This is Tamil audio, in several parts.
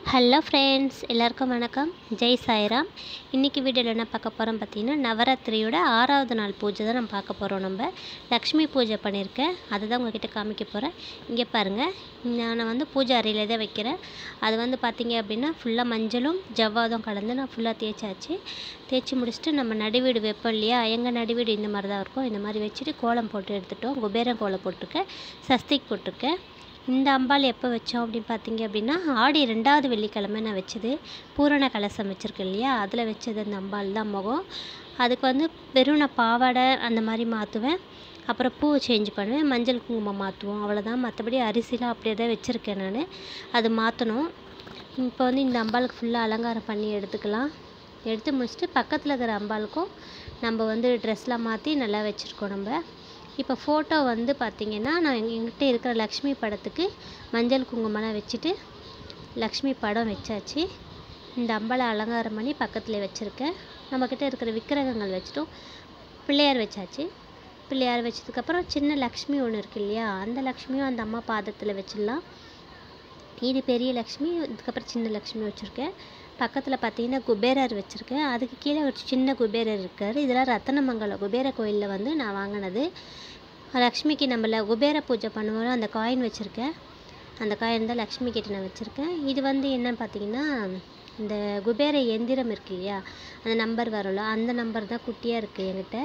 ஹலோ ஃப்ரெண்ட்ஸ் எல்லாருக்கும் வணக்கம் ஜெய் சாய்ராம் இன்றைக்கி வீடியோவில் என்ன பார்க்க போகிறோம் பார்த்தீங்கன்னா நவராத்திரியோட ஆறாவது நாள் பூஜை தான் நம்ம பார்க்க போகிறோம் நம்ம லக்ஷ்மி பூஜை பண்ணியிருக்கேன் அதை தான் உங்ககிட்ட காமிக்க போகிறேன் இங்கே பாருங்கள் நான் வந்து பூஜை அறையில் தான் வைக்கிறேன் அது வந்து பார்த்தீங்க அப்படின்னா ஃபுல்லாக மஞ்சளும் ஜவ்வாதும் கலந்து நான் ஃபுல்லாக தேய்ச்சாச்சு தேய்ச்சி முடிச்சுட்டு நம்ம நடுவீடு வைப்போம் இல்லையா எங்கள் நடுவீடு இந்த மாதிரி தான் இருக்கும் இந்த மாதிரி வச்சுட்டு கோலம் போட்டு எடுத்துட்டோம் குபேரன் கோலம் போட்டிருக்கேன் சஸ்திக் போட்டிருக்கேன் இந்த அம்பாள் எப்போ வச்சோம் அப்படின்னு பார்த்தீங்க அப்படின்னா ஆடி ரெண்டாவது வெள்ளிக்கிழமை நான் வச்சது பூரண கலசம் வச்சுருக்கேன் இல்லையா அதில் வச்சது அந்த அம்பாள் தான் முகம் அதுக்கு வந்து வெறும் நான் பாவாடை அந்த மாதிரி மாற்றுவேன் அப்புறம் பூ சேஞ்ச் பண்ணுவேன் மஞ்சள் குங்குமம் மாற்றுவோம் அவ்வளோதான் மற்றபடி அரிசிலாம் அப்படியே தான் வச்சுருக்கேன் நான் அது மாற்றணும் இப்போ வந்து இந்த அம்பாளுக்கு ஃபுல்லாக அலங்காரம் பண்ணி எடுத்துக்கலாம் எடுத்து முடிச்சுட்டு பக்கத்தில் இருக்கிற அம்பாளுக்கும் நம்ம வந்து ட்ரெஸ்லாம் மாற்றி நல்லா வச்சுருக்கோம் நம்ம இப்போ ஃபோட்டோ வந்து பார்த்திங்கன்னா நான் எங்க- எங்கிட்ட இருக்கிற லக்ஷ்மி படத்துக்கு மஞ்சள் குங்குமம்லாம் வச்சுட்டு லக்ஷ்மி படம் வச்சாச்சு இந்த அம்பாளை அலங்காரம் பண்ணி பக்கத்தில் வச்சுருக்கேன் நம்மக்கிட்ட இருக்கிற விக்கிரகங்கள் வச்சுட்டும் பிள்ளையார் வச்சாச்சு பிள்ளையார் வச்சதுக்கப்புறம் சின்ன லக்ஷ்மி ஒன்று இருக்கு இல்லையா அந்த லக்ஷ்மியும் அந்த அம்மா பாதத்தில் வச்சிடலாம் இது பெரிய லக்ஷ்மி இதுக்கப்புறம் சின்ன லக்ஷ்மி வச்சுருக்கேன் பக்கத்தில் பார்த்தீங்கன்னா குபேரர் வச்சுருக்கேன் அதுக்கு கீழே ஒரு சின்ன குபேரர் இருக்கார் இதெல்லாம் ரத்தனமங்கலம் குபேர கோயிலில் வந்து நான் வாங்கினது லக்ஷ்மிக்கு நம்மள குபேர பூஜை பண்ணுவோம் அந்த காயின் வச்சுருக்கேன் அந்த காயின் தான் லக்ஷ்மி கிட்ட நான் வச்சுருக்கேன் இது வந்து என்னன்னு பார்த்தீங்கன்னா இந்த குபேர எந்திரம் இருக்கு இல்லையா அந்த நம்பர் வரும்ல அந்த நம்பர் தான் குட்டியாக இருக்குது என்கிட்ட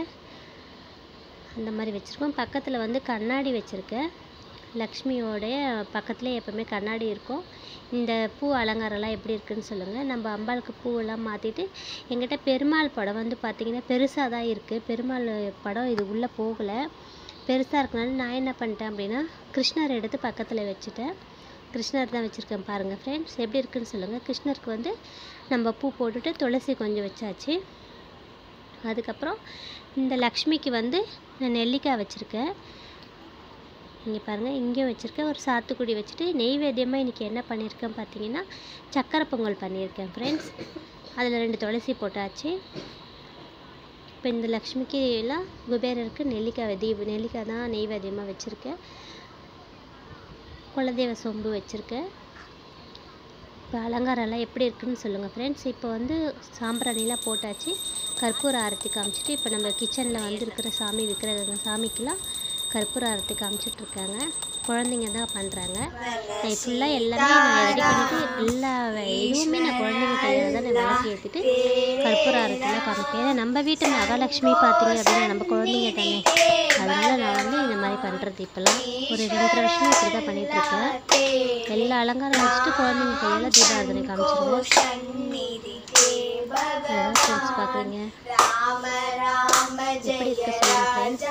அந்த மாதிரி வச்சுருக்கோம் பக்கத்தில் வந்து கண்ணாடி வச்சுருக்கேன் லக்ஷ்மியோடைய பக்கத்தில் எப்போவுமே கண்ணாடி இருக்கும் இந்த பூ அலங்காரம்லாம் எப்படி இருக்குன்னு சொல்லுங்கள் நம்ம அம்பாளுக்கு பூவெல்லாம் மாற்றிட்டு எங்கிட்ட பெருமாள் படம் வந்து பார்த்திங்கன்னா பெருசாக தான் இருக்குது பெருமாள் படம் இது உள்ளே போகலை பெருசாக இருக்கனால நான் என்ன பண்ணிட்டேன் அப்படின்னா கிருஷ்ணர் எடுத்து பக்கத்தில் வச்சுட்டேன் கிருஷ்ணர் தான் வச்சுருக்கேன் பாருங்கள் ஃப்ரெண்ட்ஸ் எப்படி இருக்குன்னு சொல்லுங்கள் கிருஷ்ணருக்கு வந்து நம்ம பூ போட்டுட்டு துளசி கொஞ்சம் வச்சாச்சு அதுக்கப்புறம் இந்த லக்ஷ்மிக்கு வந்து நான் நெல்லிக்காய் வச்சுருக்கேன் இங்கே பாருங்கள் இங்கேயும் வச்சுருக்கேன் ஒரு சாத்துக்குடி வச்சுட்டு நெய்வேத்தியமாக இன்றைக்கி என்ன பண்ணியிருக்கேன் பார்த்தீங்கன்னா சக்கரை பொங்கல் பண்ணியிருக்கேன் ஃப்ரெண்ட்ஸ் அதில் ரெண்டு துளசி போட்டாச்சு இப்போ இந்த லக்ஷ்மிக்கு எல்லாம் குபேரருக்கு நெல்லிக்காய் தீப நெல்லிக்காய் தான் நெய்வேத்தியமாக வச்சுருக்கேன் குலதெய்வ சொம்பு வச்சுருக்கேன் இப்போ அலங்காரம்லாம் எப்படி இருக்குன்னு சொல்லுங்கள் ஃப்ரெண்ட்ஸ் இப்போ வந்து சாம்பிராணிலாம் போட்டாச்சு கற்பூர ஆரத்தி காமிச்சிட்டு இப்போ நம்ம கிச்சனில் வந்து இருக்கிற சாமி விக்கிரகங்க சாமிக்கெலாம் கற்பூர ஆரத்தி காமிச்சிட்ருக்காங்க குழந்தைங்க தான் பண்ணுறாங்க நான் ஃபுல்லாக எல்லாமே நான் ரெடி பண்ணிவிட்டு எல்லா வே- எதுவுமே நான் குழந்தைங்க கையில் தான் நான் விளக்கு ஏற்றிட்டு கற்பூர ஆரத்திலாம் காமிப்பேன் ஏன்னா நம்ம வீட்டு மகாலட்சுமி பார்த்தீங்க அப்படின்னா நம்ம குழந்தைங்க தானே அதனால நான் வந்து இந்த மாதிரி பண்ணுறது இப்போல்லாம் ஒரு ரெண்டரை வருஷமா இப்படி தான் பண்ணிகிட்ருக்கேன் எல்லா அலங்காரம் வச்சுட்டு குழந்தைங்க கையில் தீபாராதனை காமிச்சிருவோம் ஃப்ரெண்ட்ஸ் பார்க்குறீங்க राम राम எப்படி जय இருக்கு சொல்லுங்க ஃப்ரெண்ட்ஸ்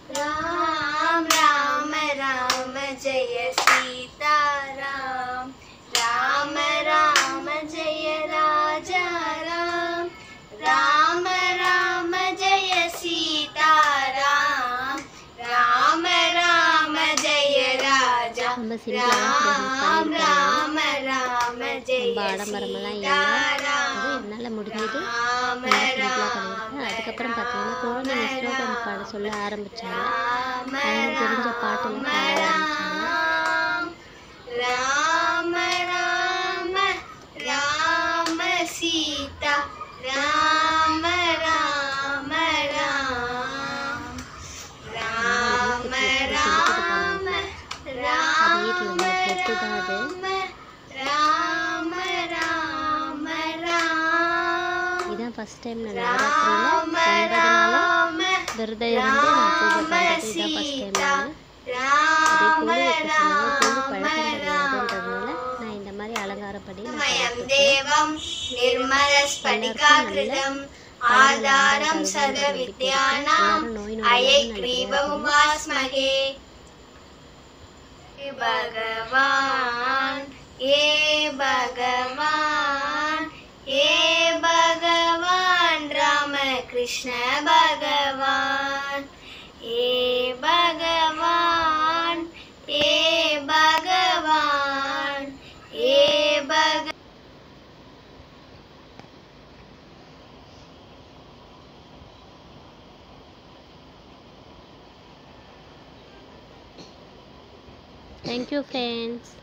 राम राम राम जय सीता राम राम राम जय राजा राम राम राम जय सीता राम राम राम जय राजा ரொம்ப சிம்பிளாக राम राम राम जय ரொம்ப ஆடம்பரமெல்லாம் இல்லை सीता அது राम என்னால் முடிஞ்சது राम ரொம்ப சிம்பிளாக பண்ணியிருக்கேன் அதுக்கப்புறம் பார்த்தீங்கன்னா குழந்தைங்க ஸ்லோகம் பாட சொல்ல ஆரம்பித்தாங்க அவங்களுக்கு தெரிஞ்ச பாட்டெல்லாம் பாட ஆரம்பித்தாங்க राम राम राम सीता राम राम राम राम राम அது राम வீட்டில் உள்ள பொட்டு தான் அது राम राम राम இதான் ஃபஸ்ட் டைம் நான் நவராத்திரியில் ஒன்பது நாளும் விரதம் இருந்து நான் பூஜை பண்ணுறது இதான் ஃபஸ்ட் டைம் நான் அதே கொழு வைக்க சொன்னாங்க கொழு பழக்கம் கிடையாதுன்றதுனால நான் இந்த மாதிரி அலங்காரம் பண்ணி நான் मयं பண்ணிட்டு देवं निर्मलस्फटिकाकृतम् आधारं सर्वविद्यानाम् अयग्रीवमुपास्महे हे भगवान् हे भगवान् हे भगवान् रामकृष्ण भगवान् हे भगवान् हे भगवान् हे भग தேங்க்யூ ஃப்ரெண்ட்ஸ்